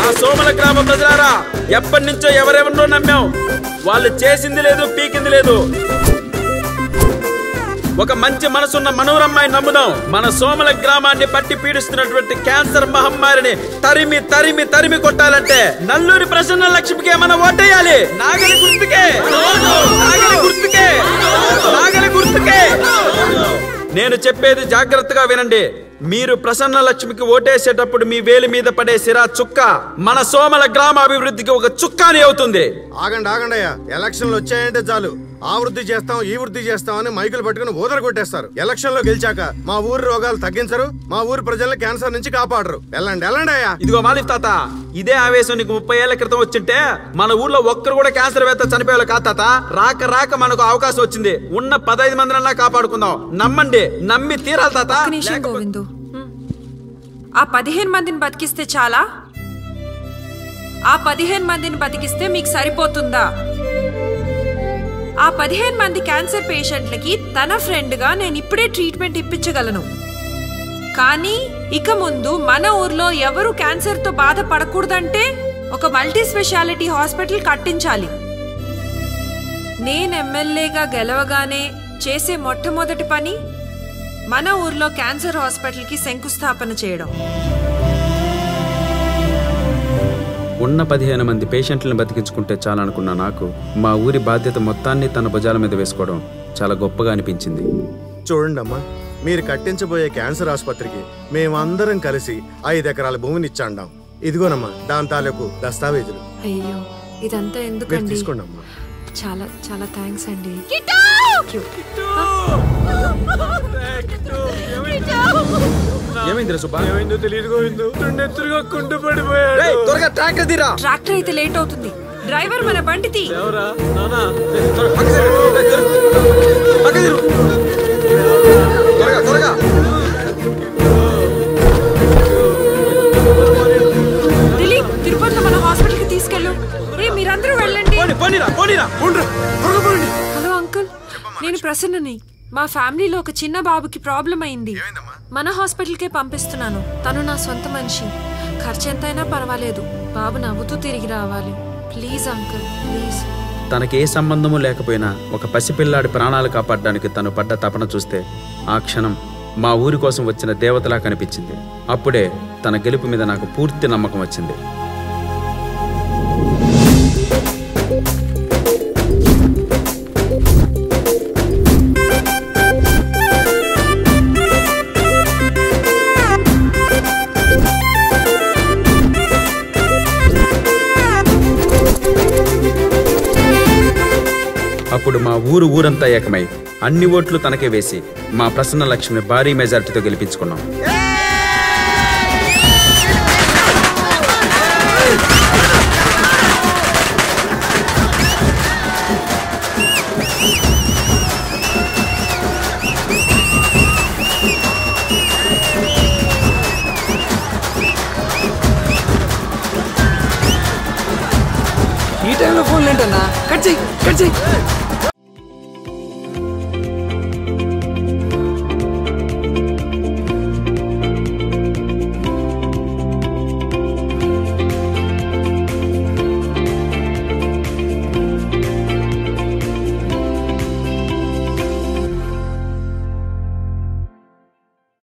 మా సోమల గ్రామ ప్రజలారా ఎప్పటి నుంచో ఎవరెవరినో నమ్మాం వాళ్ళు చేసింది లేదు పీకింది లేదు ఒక మంచి మనసున్న మనోరమ్మాయి నమ్ముదాం మన సోమల గ్రామాన్ని పట్టి పీడిస్తున్నటువంటి క్యాన్సర్ మహమ్మారిని తరిమి తరిమి తరిమి కొట్టాలంటే నల్లూరి ప్రసన్న లక్ష్మికే మనం ఓటేయాలి నాగలి గుర్తుకే నాగలి గుర్తుకే నాగలి గుర్తుకే నేను చెప్పేది జాగ్రత్తగా వినండి మీరు ప్రసన్న లక్ష్మికి ఓటేసేటప్పుడు మీ వేలి మీద పడే సిరా చుక్క మన సోమల గ్రామ అభివృద్ధికి ఒక చుక్కాని అవుతుంది ఆగండి ఆగండి అయ్యా ఎలక్షన్లు వచ్చాయంటే చాలు ఆ వృద్ధి చేస్తాం ఈ వృద్ధి చేస్తాం అని మైకులు పట్టుకుని ఊదర కొట్టేస్తారు ఎలక్షన్ లో గెలిచాక మా ఊరి రోగాలు తగ్గించరు మా ఊరి ప్రజల్ని క్యాన్సర్ నుంచి కాపాడరు వెళ్ళండి వెళ్ళండి అయ్యా ఇదిగో మాలిఫ్ తాత ఇదే ఆవేశం నీకు ముప్పై ఏళ్ల క్రితం వచ్చింటే మన ఊర్లో ఒక్కరు కూడా క్యాన్సర్ వేత్త చనిపోయేలా కాదు తాత రాక రాక మనకు అవకాశం వచ్చింది ఉన్న పదహైదు మందినన్నా కాపాడుకుందాం నమ్మండి నమ్మి తీరాలి తాత ఒక్క నిమిషం గోవిందు ఆ పదిహేను మందిని బతికిస్తే చాలా ఆ పదిహేను మందిని బతికిస్తే మీకు సరిపోతుందా ఆ పదిహేను మంది క్యాన్సర్ పేషెంట్లకి తన ఫ్రెండ్గా నేను ఇప్పుడే ట్రీట్మెంట్ ఇప్పించగలను కానీ ఇక ముందు మన ఊర్లో ఎవరు క్యాన్సర్తో బాధపడకూడదంటే ఒక మల్టీ స్పెషాలిటీ హాస్పిటల్ కట్టించాలి నేను ఎమ్మెల్యేగా గెలవగానే చేసే మొట్టమొదటి పని మన ఊర్లో క్యాన్సర్ హాస్పిటల్కి శంకుస్థాపన చేయడం ఉన్న పదిహేను మంది పేషెంట్లను బతికించుకుంటే చాలనుకున్న నాకు మా ఊరి బాధ్యత మొత్తాన్ని తన భుజాల మీద వేసుకోవడం చాలా గొప్పగా అనిపించింది చూడండి అమ్మా మీరు కట్టించబోయే క్యాన్సర్ ఆసుపత్రికి మేమందరం కలిసి ఐదు ఎకరాల భూమిని ఇచ్చాండాం ఇదిగోనమ్మా దాని తాలూకు దస్తావేజులు అయ్యో ఇదంతా మీరు ఎందుకండి తీసుకోండి అమ్మా చాలా చాలా థ్యాంక్స్ అండి ఏమైంది సుబ్బా ఏమైందో తెలియదు గోవిందు నెత్తురుగా కుంటు పడిపోయాడు రేయ్, త్వరగా ట్రాక్టర్ తీరా ట్రాక్టర్ అయితే లేట్ అవుతుంది డ్రైవర్ మన బండి తీ ఎవరా నానా త్వరగా పక్క తిరుగు. రేయ్, తిరుగు. పక్క తిరుగు. త్వరగా త్వరగా దిలీప్ తిరుపతిలో మన హాస్పిటల్కి తీసుకెళ్ళు ఏ మీరందరూ వెళ్ళండి పోనీ పోనీరా పోనీరా ఉండ్రా, త్వరగా పోండి. హలో అంకుల్ నేను ప్రసన్నని మా ఫ్యామిలీలో ఒక చిన్న బాబుకి ప్రాబ్లం అయింది మన హాస్పిటల్కే పంపిస్తున్నాను తను నా సొంత మనిషి ఖర్చు ఎంతైనా పర్వాలేదు బాబు నవ్వుతూ తిరిగి రావాలి ప్లీజ్ అంకుల్ ప్లీజ్ తనకి ఏ సంబంధము లేకపోయినా ఒక పసిపిల్లాడి ప్రాణాలు కాపాడడానికి తను పడ్డ తపన చూస్తే ఆ క్షణం మా ఊరి కోసం వచ్చిన దేవతలా కనిపించింది అప్పుడే తన గెలుపు మీద నాకు పూర్తి నమ్మకం వచ్చింది అప్పుడు మా ఊరు ఊరంతా ఏకమై అన్ని ఓట్లు తనకే వేసి మా ప్రసన్న లక్ష్మిని భారీ మెజార్టీతో గెలిపించుకున్నాం ఈ టైంలో ఫోన్లు ఏంటన్నా కట్ చెయ్యి కట్ చెయ్యి